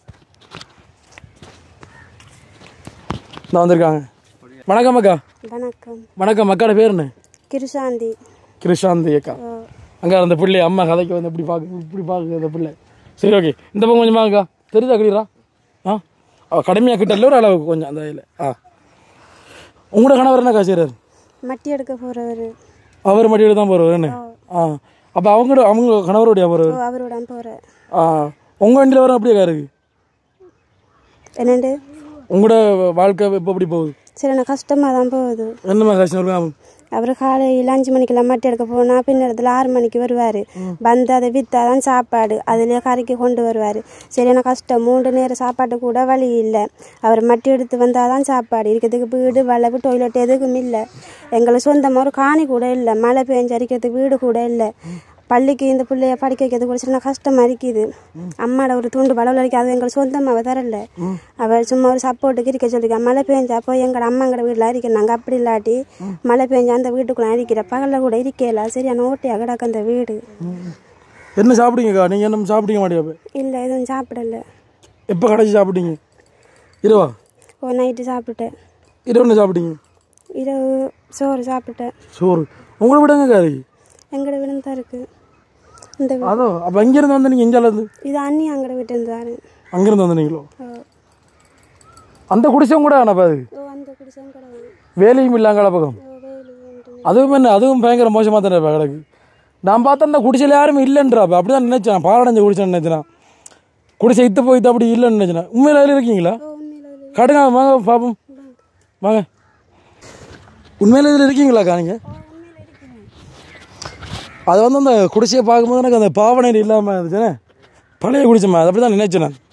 இந்த வந்திருக்காங்க வணக்கம் அக்கா வணக்கம் வணக்கம் அக்காட பேர் என்ன கிருஷாந்தி கிருஷாந்தி அக்கா அங்கே அந்த பிள்ளை அம்மா கதைக்கு வந்து இப்படி பார்க்க இப்படி பார்க்குது அந்த பிள்ளை சரி ஓகே இந்த பக்கம் கொஞ்சம் வாங்கக்கா தெரியுதா கிளியரா ஆ அவ கடுமையாக கிட்ட இல்லை ஒரு அளவுக்கு கொஞ்சம் அந்த இதில் ஆ உங்களோட கணவர் என்னக்கா செய்கிறார் மட்டி எடுக்க போறவர் அவர் மடியில் தான் போகிறவர் என்ன ஆ அப்போ அவங்களோட அவங்க கணவருடைய போகிறவர் ஓ அவரோட போற ஆ உங்கள் வண்டியில் வர அப்படியே இருக்கு என்னண்டு உங்களோட வாழ்க்கை இப்போ எப்படி போகுது சரி எனக்கு கஷ்டமாக தான் போகுது என்னம்மா கஷ்டம் இருக்கும் அவர் காலையில் அஞ்சு மணிக்கெல்லாம் மட்டை எடுக்க போனால் பின்னரத்தில் ஆறு மணிக்கு வருவார் வந்து அதை விற்றாதான் சாப்பாடு அதுலேயே கறிக்கு கொண்டு வருவார் சரியான கஷ்டம் மூன்று நேரம் சாப்பாடு கூட வழி இல்லை அவர் மட்டி எடுத்து வந்தால் தான் சாப்பாடு இருக்கிறதுக்கு வீடு வளவு டொய்லெட் எதுவும் இல்லை எங்களுக்கு சொந்தமாக ஒரு காணி கூட இல்லை மழை பெஞ்சு அரிக்கிறதுக்கு வீடு கூட இல்லை பள்ளிக்கு இந்த பிள்ளைய படிக்க வைக்கிறது கூட சின்ன கஷ்டமா இருக்குது அம்மாட ஒரு துண்டு பலவில் இருக்கு அது எங்களுக்கு சொந்தமாக தரல அவள் சும்மா ஒரு சப்போர்ட்டுக்கு இருக்க சொல்லிக்க மழை பெஞ்சா போய் எங்கள் அம்மாங்கிற வீட்டில் அரிக்கிறாங்க அப்படி இல்லாட்டி மழை பெஞ்சா அந்த வீட்டுக்குள்ள அரிக்கிற பகலில் கூட இருக்கல சரியான ஓட்டையாக கிடக்கு அந்த வீடு என்ன சாப்பிடுங்கக்கா நீங்கள் என்ன சாப்பிடுங்க மாட்டியா இல்லை எதுவும் சாப்பிடல எப்போ கடைசி சாப்பிட்டீங்க இரவா ஒரு நைட்டு சாப்பிட்டேன் இரவு என்ன சாப்பிட்டீங்க இரவு சோறு சாப்பிட்டேன் சோறு உங்களை விடங்க காரி எங்களோட வீடு தான் இருக்குது இந்த வீ- அதோ அப்போ அங்கேருந்து வந்து நீங்கள் எங்கேருந்து இது அண்ணி அங்கட வீட்டு இருந்தாரு அங்கேருந்து வந்தீங்களோ அந்த குடிசையும் கூட ஆனப்பா அது ஓ அந்த குடிசம் கடை வேலையும் இல்லாங்கள பக்கம் வேலு அதுவும் என்ன அதுவும் பயங்கர மோசமாக தானே இப்போ கிடக்கு நான் பார்த்தா அந்த குடிசையில் யாரும் இல்லைன்றாப்ப அப்படி தான் நினைச்சேன் பாலடைஞ்ச குடிசைன்னு நினைச்சேன் குடிசை இத்து போயிட்டு அப்படி இல்லைன்னு நினைச்சேன் உண்மையில அதில் இருக்கீங்களா கடுங்க வாங்க பாப்போம் வாங்க உண்மையில இதில் இருக்கீங்களாக்கா நீங்கள் அது வந்து அந்த குடிசையை பார்க்கும்போது எனக்கு அந்த பாவனை இல்லாமல் இருந்துச்சுனே பழைய குடிசைமா அது அப்படி தான் நினைச்சேன் நான்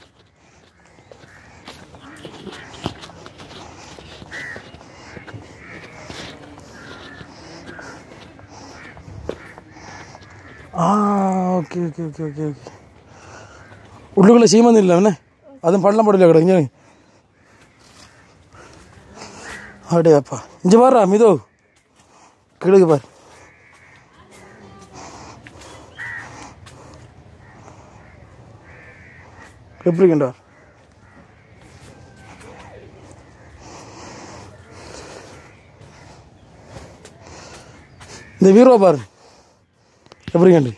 ஆ okay okay okay okay okay உள்ளுக்குள்ளே சீமந்தம் இல்லை என்ன அதுவும் பள்ளம் போடல கிடக்கு இங்கே அப்படியாப்பா இங்கே பாருடா மிதோ கிழக்கு பாரு எப்படி இருக்கேன்டா இந்த வீரோ பாரு எப்படி கண்டு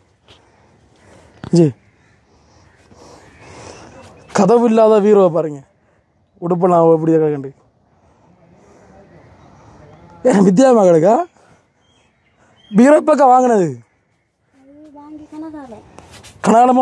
ஜி கதவு இல்லாத வீரோவை பாருங்க உடுப்பெல்லாம் எப்படி கண்டு ஏன் வித்யா மகளுக்கா பீரோ பக்கா வாங்கினது வாங்கி கனகால கனாலமோ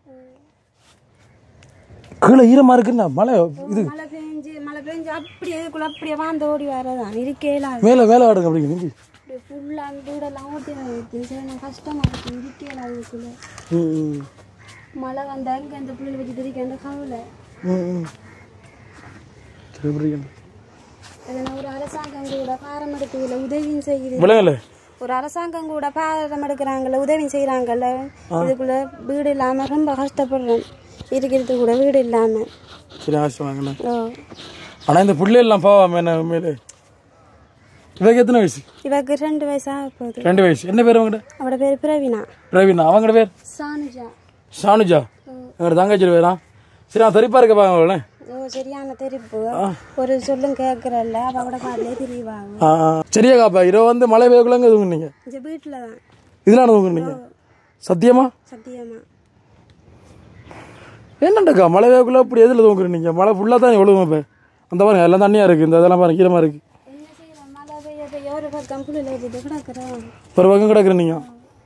கீழே ஈரமா இருக்குன்னா மழை இது மழை பெஞ்சு மழை பெஞ்சு அப்படியே இதுக்குள்ள அப்படியே வாழ்ந்து ஓடி வரதான் இருக்கேல மேலே மேலே ஆடுங்க அப்படிங்க நீங்க அப்படியே ஃபுல்லாக அந்த வீடெல்லாம் ஓட்டி வருது சரி கஷ்டமா இருக்கு இருக்கேல அதுக்குள்ள ம் ம் மழை வந்தா எங்க அந்த புள்ளி வச்சு திரிக்க அந்த கவலை ம் ம் சரி எப்படி கண்டு எதனா ஒரு அரசாங்கம் கூட பாரம் எடுக்கல உதவியும் செய்யுது விலங்கல ஒரு அரசாங்கம் கூட பாரம் எடுக்கிறாங்கல்ல உதவி செய்கிறாங்கல்ல இதுக்குள்ள வீடு இல்லாம ரொம்ப கஷ்டப்படுறோம் இருக்கிறது கூட வீடு இல்லாம சரி ஆசை வாங்கண்ணே ஓ ஆனால் இந்த புள்ளை எல்லாம் பாவம் என்ன உண்மையிலே இவங்க எத்தனை வயசு இவக்கு ரெண்டு வயசு ஆக போகுது ரெண்டு வயசு என்ன பேர் அவங்ககிட்ட அவட பேர் பிரவீனா பிரவீனா அவங்கட பேர் சானுஜா ஷானுஜா எங்களோட தங்கச்சி பேரா சரி நான் தெரிப்பா இருக்க பாங்களே ஓ சரியான தெரிப்பு ஒரு சொல்லும் கேட்கறல்ல அவட பாடலே தெரியவாங்க ஆ ஆ. சரியா காப்பா இரவு வந்து மழை பெய்யக்குள்ளங்க தூங்குனீங்க இந்த வீட்டில் தான் இதெல்லாம் தூங்குனீங்க சத்தியமா சத்தியமா என்னண்டாக்கா மழை பெய்யக்குள்ள இப்படி எதில் தூங்குறீங்க மழை ஃபுல்லாக தான் எவ்வளோ இப்போ அந்த பாருங்க எல்லாம் தண்ணியாக இருக்குது இந்த இதெல்லாம் பாருங்க ஈரமாக இருக்குது என்ன செய்யலாம் மழை பெய்ய பெய்ய ஒரு பக்கம் புள்ளில் வச்சுட்டு கிடக்குறோம் ஒரு பக்கம் கிடக்குற நீங்கள்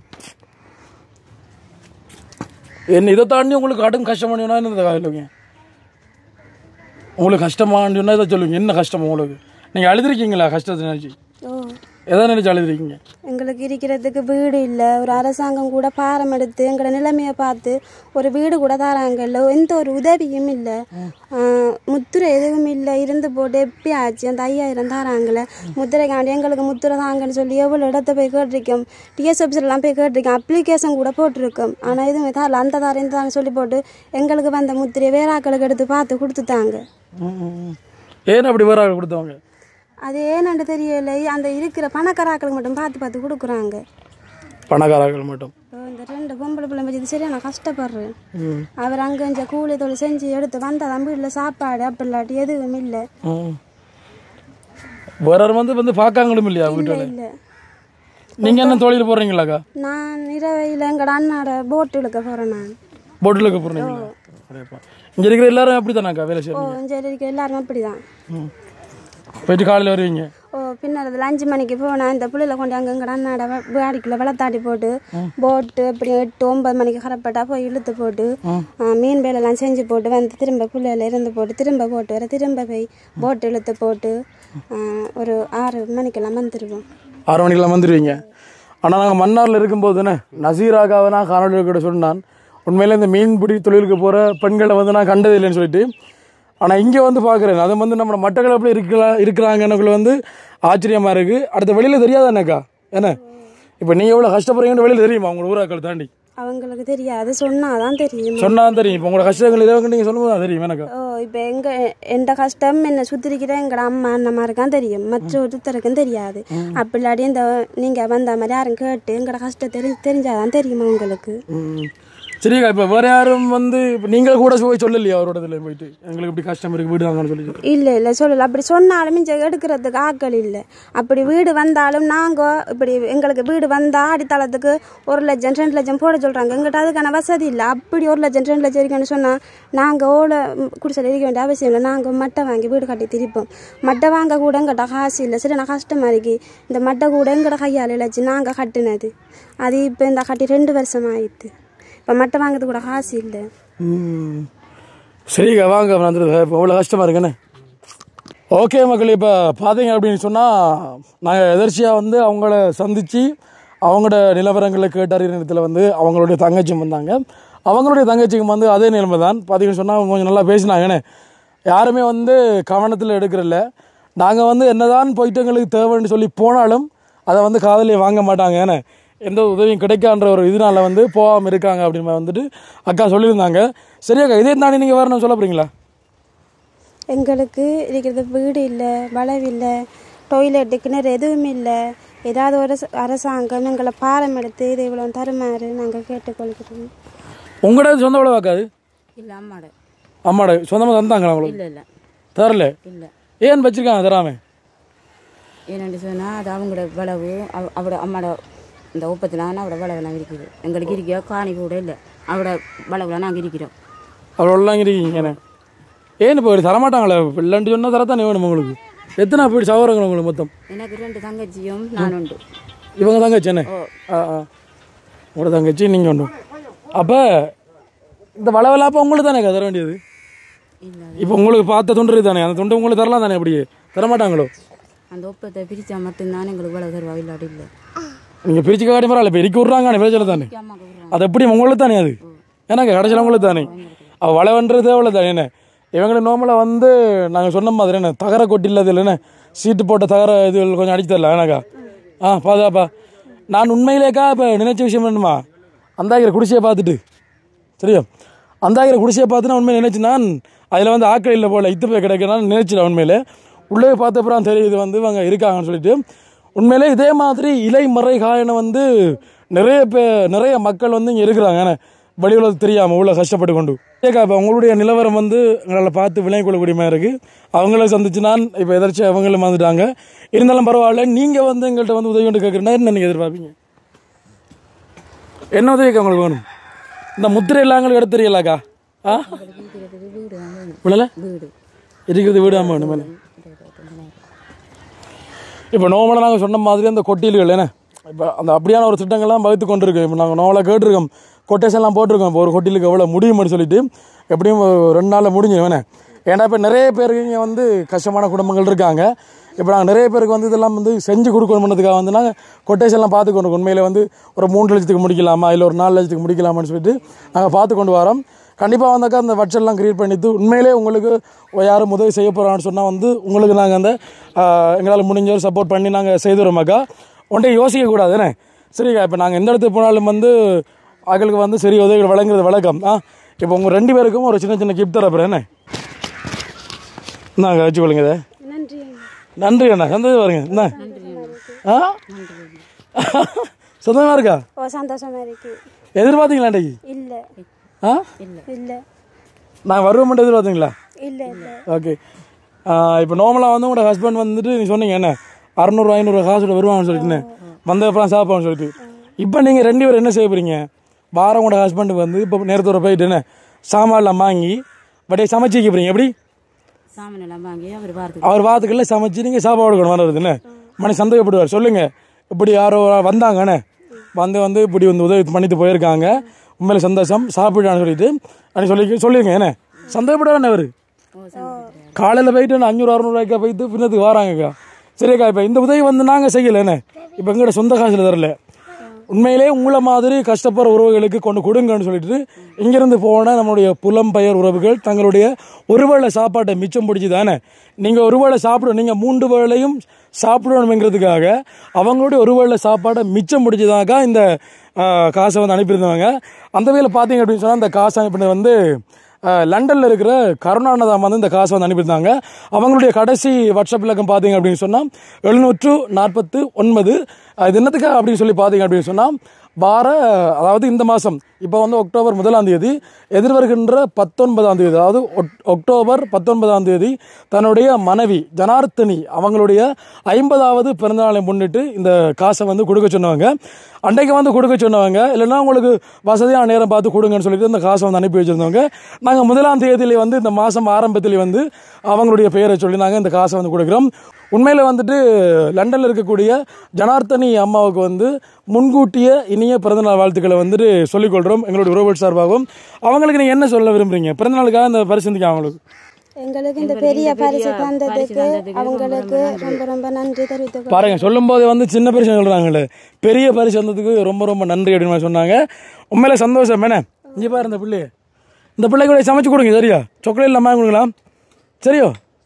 என்ன இதை தாண்டி உங்களுக்கு கடும் கஷ்டம் பண்ணினா என்ன சொல்லுவீங்க உங்களுக்கு கஷ்டமான்னு இதை சொல்லுவீங்க என்ன கஷ்டம் உங்களுக்கு நீங்கள் அழுதுருக்கீங்களா கஷ்டத்தை நினச்சி ஓ எதை நினச்சி அழுதுருக்கீங்க எங்களுக்கு இருக்கிறதுக்கு வீடு இல்லை ஒரு அரசாங்கம் கூட பாரம் எடுத்து எங்களோட நிலைமையை பார்த்து ஒரு வீடு கூட தராங்க இல்லை எந்த ஒரு உதவியும் இல்லை முத்திரை எதுவும் இல்லை இருந்து போட்டு எப்படி ஆச்சு அந்த ஐயாயிரம் தராங்களே முத்திரைக்காண்டி எங்களுக்கு முத்திரை தாங்கன்னு சொல்லி எவ்வளோ இடத்த போய் கேட்டிருக்கோம் டிஎஸ் ஆஃபீஸர்லாம் போய் கேட்டிருக்கோம் அப்ளிகேஷன் கூட போட்டிருக்கோம் ஆனால் எதுவுமே தரல அந்த தரம் இந்த தரம் சொல்லி போட்டு எங்களுக்கு வந்த முத்திரையை வேற ஆட்களுக்கு எடுத்து பார்த்து கொடுத்துட்டாங்க ம், ம், ம். ஏன் அப்படி வேற ஆள் கொடுத்தவங்க அது ஏன்னு தெரியலை அந்த இருக்கிற பணக்காராக்களுக்கு மட்டும் பார்த்து பார்த்து கொடுக்குறாங்க பணக்காரர்கள் மட்டும் இப்போ இந்த ரெண்டு பொம்பளை பிள்ளை வச்சது சரி நான் கஷ்டப்படுறேன் ம் அவர் அங்கே இந்த கூலி தொழில் செஞ்சு எடுத்து வந்தால் வீட்டில் சாப்பாடு அப்படி இல்லாட்டி எதுவும் இல்லை ம். வேற யாரும் வந்து வந்து பார்க்காங்களும் இல்லையா வீட்டில் இல்லை நீங்கள் என்ன தொழில் போடுறீங்களாக்கா நான் இரவையில் எங்களோட அண்ணாட போட் இழுக்க போகிறேன் நான் போட்டில் இருக்க போகிறீங்களா இங்கே இருக்கிற எல்லாரும் அப்படி தானாக்கா வேலை ஓ செய்யணும் சரி இருக்க எல்லாரும் அப்படி தான் ம் போயிட்டு காலையில் வருவீங்க ஓ பின்னரத்தில் அஞ்சு மணிக்கு போனால் இந்த புள்ளையில கொண்டு அங்கே எங்கடா அண்ணாட வாடிக்குள்ள வெள்ளத்தாட்டி போட்டு போட்டு இப்படி எட்டு ஒன்பது மணிக்கு கரப்பட்டா போய் இழுத்து போட்டு ஆ, மீன் வேலைலாம் செஞ்சு போட்டு வந்து திரும்ப புள்ளையில இருந்து போட்டு திரும்ப போட்டு வர திரும்ப போய் போட்டு இழுத்து போட்டு ஆ, ஒரு ஆறு மணிக்கெல்லாம் வந்துடுவோம் ஆறு மணிக்கெல்லாம் வந்துடுவீங்க ஆனால் நாங்கள் மன்னாரில் இருக்கும்போது என்ன நசீராகாவை நான் காணொலி கூட சொன்னான் உண்மையிலே இந்த மீன்பிடி தொழிலுக்கு போகிற பெண்களை வந்து நான் கண்டது இல்லைன்னு சொல்லிட்டு ஆனால் இங்கே வந்து பார்க்குறேன் அது வந்து நம்ம மட்டக்களப்பில் இருக்கிறா இருக்கிறாங்கன்னுக்குள்ள வந்து ஆச்சரியமாக இருக்குது அடுத்த வெளியில் தெரியாதானேக்கா என்ன இப்போ நீங்கள் எவ்வளோ கஷ்டப்படுறீங்கன்னு வெளியில் தெரியுமா உங்களோட ஊராக்கள் தாண்டி அவங்களுக்கு தெரியாது சொன்னாதான் தெரியும் சொன்னா தான் தெரியும் இப்போ உங்களோட கஷ்டங்கள் இதை நீங்கள் சொல்லும்போது தான் தெரியும் எனக்கா ஓ இப்போ எங்க எந்த கஷ்டம் என்ன சுத்திரிக்கிற எங்கட அம்மா அண்ணமா இருக்கான் தெரியும் மற்ற ஒருத்தருக்கும் தெரியாது அப்படி இல்லாட்டி இந்த நீங்க வந்த மாதிரி யாரும் கேட்டு எங்கட கஷ்டம் தெரி தெரிஞ்சாதான் தெரியுமா உங்களுக்கு ம். சரிக்கா இப்போ வேற யாரும் வந்து இப்போ நீங்கள் கூட போய் சொல்லலையா அவரோட இதில் போயிட்டு எங்களுக்கு இப்படி கஷ்டம் இருக்குது வீடு வாங்கன்னு சொல்லி இல்ல இல்ல சொல்லல அப்படி சொன்னாலும் இங்க எடுக்கிறதுக்கு ஆட்கள் இல்ல அப்படி வீடு வந்தாலும் நாங்க இப்படி எங்களுக்கு வீடு வந்தா அடித்தளத்துக்கு ஒரு லட்சம் ரெண்டு லட்சம் போட சொல்றாங்க எங்கிட்ட அதுக்கான வசதி இல்ல அப்படி ஒரு லட்சம் ரெண்டு லட்சம் இருக்குன்னு சொன்னா நாங்க ஓட குடிசையில் இருக்க வேண்டிய அவசியம் இல்லை நாங்க மட்டை வாங்கி வீடு கட்டி திரிப்போம் மட்டை வாங்க கூட எங்கிட்ட காசு இல்லை சரி நான் கஷ்டமா இருக்கு இந்த மட்டை கூட எங்கிட்ட கையால் இழைச்சி நாங்க கட்டினது அது இப்போ இந்த கட்டி ரெண்டு வருஷம் ஆயிடுது இப்போ மட்டை வாங்குறது கூட காசு இல்லை ம். சரிக்கா வாங்க வந்துடுது இப்போ அவ்வளோ கஷ்டமாக இருக்குண்ணே ஓகே மக்கள் இப்போ பார்த்தீங்க அப்படின்னு சொன்னால் நாங்கள் எதர்ச்சியாக வந்து அவங்கள சந்தித்து அவங்களோட நிலவரங்களை கேட்டறிகிற நேரத்தில் வந்து அவங்களுடைய தங்கச்சியும் வந்தாங்க அவங்களுடைய தங்கச்சிக்கும் வந்து அதே நிலைமை தான் பார்த்தீங்கன்னு சொன்னால் அவங்க கொஞ்சம் நல்லா பேசினாங்கண்ணே யாருமே வந்து கவனத்தில் எடுக்கிறதில்ல நாங்கள் வந்து என்னதான் போயிட்டு எங்களுக்கு தேவைன்னு சொல்லி போனாலும் அதை வந்து காதலியை வாங்க மாட்டாங்க ஏன்னா எந்த உதவியும் கிடைக்கான்ற ஒரு இதனால வந்து போகாமல் இருக்காங்க அப்படின்னு வந்துட்டு அக்கா சொல்லியிருந்தாங்க சரியாக்கா இதே தாண்டி நீங்கள் வரணும் சொல்ல போறீங்களா எங்களுக்கு இருக்கிறது வீடு இல்லை வளவு இல்லை டொய்லெட்டு கிணறு எதுவும் இல்லை ஏதாவது ஒரு ச- அரசாங்கம் எங்களை பாரம் எடுத்து இதை இவ்வளோ தருமாறு நாங்கள் கேட்டுக்கொள்கிறோம் உங்களோட சொந்த உழவாக்காது இல்லை அம்மாட அம்மாட சொந்தமாக தந்தாங்களா உங்களுக்கு இல்லை இல்லை தரல இல்லை ஏன் வச்சிருக்காங்க தராம என்னென்னு சொன்னால் அது அவங்களோட விளவு அவ- அவட அம்மாட இந்த உப்பத்தில் அவட விளவுலாம் இருக்குது எங்களுக்கு இருக்க காணி கூட இல்லை அவட விளவுலாம் நாங்கள் இருக்கிறோம் அவ்வளோலாம் இருக்கீங்கண்ணே ஏன் இப்போ தரமாட்டாங்களே இல்லைன்னு சொன்னால் தரத்தானே வேணும் உங்களுக்கு எத்தனை போய் சவரங்க உங்களுக்கு மொத்தம் எனக்கு ரெண்டு தங்கச்சியும் நான் உண்டு இவங்க தங்கச்சி என்ன ஆ ஆ உங்களோட தங்கச்சி நீங்கள் ஒன்று அப்போ இந்த வளவலாப்ப உங்களுக்கு தானே தர வேண்டியது இல்லை இப்போ உங்களுக்கு பார்த்த துண்டு தானே அந்த துண்டு உங்களுக்கு தரலாம் தானே அப்படியே தரமாட்டாங்களோ அந்த ஒப்பத்தை பிரித்தா மட்டும்தான் எங்களுக்கு விளவு தருவா இல்லாட்டி இல்லை நீங்கள் பிரிச்சு காட்டி பரவாயில்ல இப்போ இறுக்கி விட்றாங்க பிரச்சனை தானே அம்மாவுக்கு விடுறாங்க அது எப்படி உங்களுக்கு தானே அது எனக்கு கடைசியில் உங்களுக்கு தானே அவள் வளவன்றது அவ்வளோ தானே என்ன இவங்களை நோமலாக வந்து நாங்கள் சொன்ன மாதிரி என்ன தகர கொட்டில் அது இல்லைண்ணே சீட்டு போட்ட தகர இது கொஞ்சம் அடிச்சு தரல எனக்கா ஆ பாதுகாப்பா நான் உண்மையிலேக்கா இப்போ நினைச்ச விஷயம் என்னமா அந்தாகிற குடிசையை பார்த்துட்டு சரியா அந்தாகிற குடிசையை பார்த்து நான் உண்மையை நினைச்சு நான் அதில் வந்து ஆக்கள் இல்லை போல இத்து போய் கிடைக்கிறான்னு நினைச்சிட்டேன் உண்மையிலே உள்ளே பார்த்த அப்புறம் தெரியுது வந்து இவங்க இருக்காங்கன்னு சொல்லிட்டு உண்மையிலே இதே மாதிரி இலை மறை காயனை வந்து நிறைய பே நிறைய மக்கள் வந்து இங்கே இருக்கிறாங்க ஏன்னா வெளி உலகத்துக்கு தெரியாமல் உள்ள கஷ்டப்பட்டு கொண்டு ஏக்கா இப்போ உங்களுடைய நிலவரம் வந்து எங்களால் பார்த்து விளங்கி கொள்ளக்கூடிய மாதிரி இருக்குது அவங்கள சந்திச்சு நான் இப்போ எதாச்சும் அவங்களும் வந்துட்டாங்க இருந்தாலும் பரவாயில்ல நீங்கள் வந்து எங்கள்கிட்ட வந்து உதவி கொண்டு கேட்குறேன்னா என்ன நீங்கள் எதிர்பார்ப்பீங்க என்ன உதவிக்கா உங்களுக்கு வேணும் இந்த முத்திரை எல்லாம் எங்களுக்கு எடுத்து தெரியலாக்கா ஆ விழல வீடு இருக்கிறது வீடு ஆமாம் வேணும் இப்போ நோமலாக நாங்கள் சொன்ன மாதிரி அந்த கொட்டியல்கள் என்ன இப்போ அந்த அப்படியான ஒரு திட்டங்கள்லாம் வகுத்து கொண்டிருக்கோம் இப்போ நாங்கள் நோமலாக கேட்டிருக்கோம் கொட்டேஷன்லாம் போட்டிருக்கோம் இப்போ ஒரு கொட்டிலுக்கு எவ்வளோ முடியும்னு சொல்லிட்டு எப்படியும் ஒரு ரெண்டு நாளில் முடிஞ்சு வேணே ஏன்னா இப்போ நிறைய பேருக்கு இங்கே வந்து கஷ்டமான குடும்பங்கள் இருக்காங்க இப்போ நாங்கள் நிறைய பேருக்கு வந்து இதெல்லாம் வந்து செஞ்சு கொடுக்கணுன்றதுக்காக வந்து நாங்கள் கொட்டேஷன்லாம் பார்த்து கொண்டு உண்மையில் வந்து ஒரு மூன்று லட்சத்துக்கு முடிக்கலாமா இல்லை ஒரு நாலு லட்சத்துக்கு முடிக்கலாமான்னு சொல்லிட்டு நாங்கள் பார்த்து கொண்டு வரோம் கண்டிப்பாக வந்தாக்கா அந்த வட்செல்லாம் கிரியேட் பண்ணிட்டு உண்மையிலே உங்களுக்கு யாரும் உதவி செய்ய போகிறான்னு சொன்னால் வந்து உங்களுக்கு நாங்கள் அந்த ஆஹ், எங்களால் முடிஞ்ச ஒரு சப்போர்ட் பண்ணி நாங்கள் செய்துறோமாக்கா ஒன்றை யோசிக்கக்கூடாது என்ன சரிக்கா இப்போ நாங்கள் எந்த இடத்துக்கு போனாலும் வந்து அவங்களுக்கு வந்து சரி உதவிகள் வழங்குறது வழக்கம் ஆ இப்போ உங்கள் ரெண்டு பேருக்கும் ஒரு சின்ன சின்ன கிஃப்ட் தரப்புறேன் என்ன நாங்கள் வச்சுக்கொள்ளுங்க இதை நன்றி நன்றி அண்ணா சந்தோஷம் பாருங்க என்ன ஆ சொந்தமாக இருக்கா ஓ சந்தோஷமா இருக்கு எதிர்பார்த்தீங்களா அன்றைக்கு இல்லை ஆ இல்லை நாங்கள் வருவோம்ட்டு எதிர்பார்த்தீங்களா இல்லை இல்லை ஓகே இப்போ நார்மலாக வந்து உங்களோட ஹஸ்பண்ட் வந்துட்டு நீ சொன்னீங்க என்ன அறநூறு ஐநூறு காசோட வருவாங்கன்னு சொல்லிட்டுன்னு வந்த அப்புறம் சாப்பிடுவான்னு சொல்லிட்டு இப்போ நீங்கள் ரெண்டு பேரும் என்ன செய்ய போறீங்க வாரம் உங்களோட ஹஸ்பண்ட் வந்து இப்போ நேரத்தோட போயிட்டு என்ன சாமான்லாம் வாங்கி பட் சமைச்சு வைக்க போறீங்க எப்படி சாமான் எல்லாம் வாங்கி அவர் வாரத்துக்கு அவர் வாரத்துக்குள்ள சமைச்சு நீங்கள் சாப்பாடு கொடுக்கணும் வர்றதுன்னு மணி சந்தேகப்படுவார் சொல்லுங்க இப்படி யாரோ வந்தாங்கண்ணே வந்து வந்து இப்படி வந்து உதவி பண்ணிட்டு போயிருக்காங்க உண்மையில சந்தோஷம் சாப்பிடான்னு சொல்லிட்டு அப்படி சொல்லி சொல்லிருங்க என்ன சந்தேகப்படுவார் அவர் காலையில் போயிட்டு நான் அஞ்சூறு அறுநூறுவாய்க்கா போயிட்டு பின்னத்துக்கு வராங்கக்கா சரிக்கா இப்போ இந்த உதவி வந்து நாங்கள் செய்யலைண்ணே இப்போ எங்கள்கிட்ட சொந்த காசில் தரல உண்மையிலே உங்களை மாதிரி கஷ்டப்படுற உறவுகளுக்கு கொண்டு கொடுங்கன்னு சொல்லிட்டு இங்கிருந்து போன நம்மளுடைய புலம்பெயர் உறவுகள் தங்களுடைய ஒருவேளை சாப்பாட்டை மிச்சம் பிடிச்சி தானே நீங்கள் ஒருவேளை சாப்பிடும் நீங்கள் மூன்று வேளையும் சாப்பிடணுங்கிறதுக்காக அவங்களுடைய ஒருவேளை சாப்பாடை மிச்சம் பிடிச்சதாக்கா இந்த ஆ, காசை வந்து அனுப்பியிருந்தாங்க அந்த வகையில் பார்த்தீங்க அப்படின்னு சொன்னால் இந்த காசு அனுப்பினது வந்து அஹ், லண்டன்ல இருக்கிற கருணாநிதம் வந்து இந்த காசை வந்து அனுப்பியிருந்தாங்க அவங்களுடைய கடைசி வாட்ஸ்அப் இலக்கம் பார்த்தீங்க அப்படின்னு சொன்னால் எழுநூற்று நாற்பத்து ஒன்பது இது என்னத்துக்கு அப்படின்னு சொல்லி பார்த்தீங்க அப்படின்னு சொன்னால் வார அதாவது இந்த மாதம் இப்போ வந்து அக்டோபர் முதலாம் தேதி எதிர்வருகின்ற பத்தொன்பதாம் தேதி அதாவது ஒக்- அக்டோபர் பத்தொன்பதாம் தேதி தன்னுடைய மனைவி ஜனார்த்தனி அவங்களுடைய ஐம்பதாவது பிறந்தநாளை முன்னிட்டு இந்த காசை வந்து கொடுக்க சொன்னவங்க அன்றைக்கு வந்து கொடுக்க சொன்னவங்க இல்லைன்னா உங்களுக்கு வசதியான நேரம் பார்த்து கொடுங்கன்னு சொல்லிட்டு இந்த காசை வந்து அனுப்பி வச்சிருந்தவங்க நாங்கள் முதலாம் தேதியிலே வந்து இந்த மாதம் ஆரம்பத்திலே வந்து அவங்களுடைய பெயரை சொல்லி நாங்கள் இந்த காசை வந்து கொடுக்குறோம் உண்மையில் வந்துட்டு லண்டனில் இருக்கக்கூடிய ஜனார்த்தனி அம்மாவுக்கு வந்து முன்கூட்டிய இனிய பிறந்தநாள் வாழ்த்துக்களை வந்துட்டு சொல்லிக்கொள்கிறோம் எங்களுடைய உறவுகள் சார்பாகவும் அவங்களுக்கு நீங்கள் என்ன சொல்ல விரும்புறீங்க பிறந்தநாளுக்காக இந்த பரிசந்திக்க அவங்களுக்கு எங்களுக்கு இந்த பெரிய பரிசு தந்ததுக்கு அவங்களுக்கு ரொம்ப ரொம்ப நன்றி தெரிவித்துக் பாருங்க சொல்லும்போது வந்து சின்ன பரிசு சொல்றாங்களே பெரிய பரிசு வந்ததுக்கு ரொம்ப ரொம்ப நன்றி அப்படின்னு மாதிரி சொன்னாங்க உண்மையில சந்தோஷம் என்ன இங்கே பாரு இந்த பிள்ளைய இந்த பிள்ளைக்கு கூட சமைச்சு கொடுங்க சரியா சாக்லேட் இல்லாமல் கொடுக்கலாம் சரியோ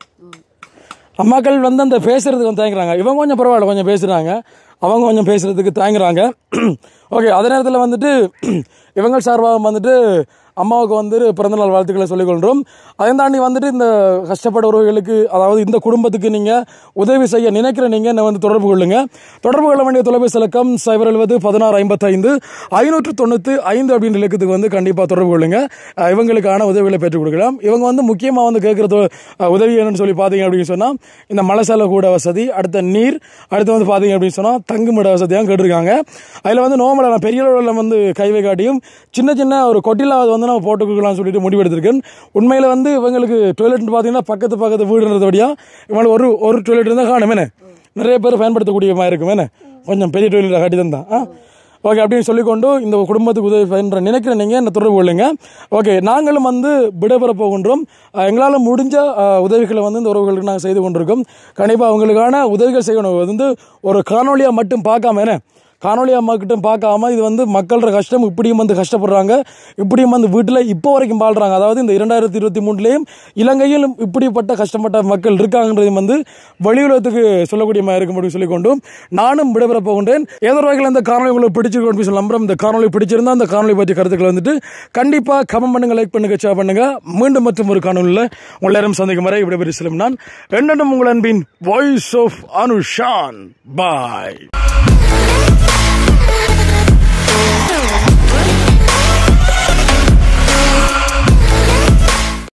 அம்மாக்கள் வந்து அந்த பேசுறதுக்கு வந்து தயங்குறாங்க இவங்க கொஞ்சம் பரவாயில்ல கொஞ்சம் பேசுகிறாங்க அவங்க கொஞ்சம் பேசுறதுக்கு தயங்குறாங்க ஓகே அதே நேரத்தில் வந்துட்டு இவங்க சார்பாக வந்துட்டு அம்மாவுக்கு வந்து பிறந்தநாள் வாழ்த்துக்களை சொல்லிக்கொள்கிறோம் அதையும் தாண்டி வந்துட்டு இந்த கஷ்டப்பட்ட உறவுகளுக்கு அதாவது இந்த குடும்பத்துக்கு நீங்கள் உதவி செய்ய நினைக்கிற நீங்கள் என்னை வந்து தொடர்பு கொள்ளுங்க தொடர்பு கொள்ள வேண்டிய தொலைபேசி இலக்கம் சைபர் எழுபது பதினாறு ஐம்பத்தைந்து ஐநூற்று தொண்ணூற்றி ஐந்து அப்படின்ற இலக்கத்துக்கு வந்து கண்டிப்பாக தொடர்பு கொள்ளுங்க அஹ் இவங்களுக்கான உதவிகளை பெற்றுக் கொடுக்கலாம் இவங்க வந்து முக்கியமாக வந்து கேட்குற உதவி என்னன்னு சொல்லி பார்த்தீங்க அப்படின்னு சொன்னால் இந்த மலை செலவு கூட வசதி அடுத்த நீர் அடுத்து வந்து பார்த்தீங்க அப்படின்னு சொன்னால் தங்குமிட வசதியாக கேட்டிருக்காங்க அதில் வந்து நோமலை நான் பெரிய அளவில் வந்து கைவை காட்டியும் சின்ன சின்ன ஒரு கொட்டிலாவது வந்து நம்ம போட்டு கொடுக்கலாம்னு சொல்லிட்டு முடிவெடுத்திருக்கேன் உண்மையில் வந்து இவங்களுக்கு டாய்லெட்னு பார்த்தீங்கன்னா பக்கத்து பக்கத்து வீடுன்றதோடையா இவங்களுக்கு ஒரு ஒரு டாய்லெட் இருந்தால் காணுமேனே நிறைய பேர் பயன்படுத்தக்கூடிய மாதிரி இருக்குமேனே கொஞ்சம் பெரிய டாய்லெட் காட்டி தந்தான் ஆ ஓகே அப்படின்னு சொல்லிக்கொண்டு இந்த குடும்பத்துக்கு உதவி பண்ணுற நினைக்கிற நீங்கள் என்ன தொடர்பு கொள்ளுங்க ஓகே நாங்களும் வந்து விடைபெற போகின்றோம் அஹ் எங்களால் முடிஞ்ச அஹ், உதவிகளை வந்து இந்த உறவுகளுக்கு நாங்கள் செய்து கொண்டிருக்கோம் கண்டிப்பாக அவங்களுக்கான உதவிகள் செய்யணும் இது வந்து ஒரு காணொலியாக மட்டும் பார்க்காம என்ன காணொலி அம்மாக்கிட்டும் பார்க்காம இது வந்து மக்களோட கஷ்டம் இப்படியும் வந்து கஷ்டப்படுறாங்க இப்படியும் வந்து வீட்டில் இப்போ வரைக்கும் பாடுறாங்க அதாவது இந்த இரண்டாயிரத்தி இருபத்தி மூணுலேயும் இலங்கையிலும் இப்படிப்பட்ட கஷ்டப்பட்ட மக்கள் இருக்காங்கன்றதையும் வந்து வெளியுலகத்துக்கு சொல்லக்கூடிய மாதிரி இருக்கும் அப்படின்னு சொல்லிக்கொண்டும் நானும் விடைபெற போகின்றேன் ஏதோ ஒரு வகையில் இந்த காணொலி உங்களுக்கு பிடிச்சிருக்கும் அப்படின்னு சொல்லி நம்புறோம் இந்த காணொலி பிடிச்சிருந்தா அந்த காணொலி பற்றி கருத்துக்களை வந்துட்டு கண்டிப்பாக கமெண்ட் பண்ணுங்க லைக் பண்ணுங்க ஷேர் பண்ணுங்க மீண்டும் மற்றும் ஒரு காணொலியில் உங்களை எல்லாரும் சந்திக்கும் வரை விடைபெற செல்லும் நான் என்னென்னும் உங்கள் அன்பின் வாய்ஸ் ஆஃப் அனுஷான் பாய்